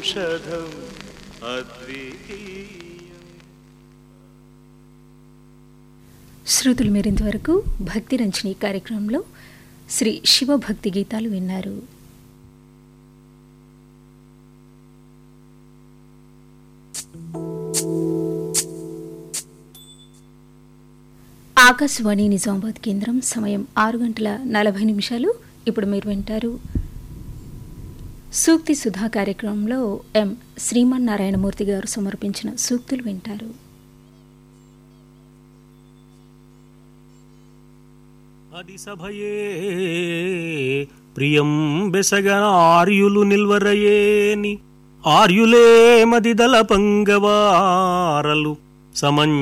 ఔషధం అద్వితీయం శ్రోతలు మీరింతవరకు భక్తి రంజని కార్యక్రమంలో శ్రీ శివభక్తి గీతాలు విన్నారు ఆకాశవాణి నిజామాబాద్ కేంద్రం సమయం ఆరు గంటల నలభై నిమిషాలు ఇప్పుడు మీరు వింటారు సూక్తి సుధా కార్యక్రమంలో ఎం శ్రీమన్నారాయణమూర్తి గారు సమర్పించిన సూక్తులు వింటారు అది సభయే ప్రియం బెసగన ఆర్యులు నిల్వరయేని ఆర్యులే మదిదల పంగవారలు సమం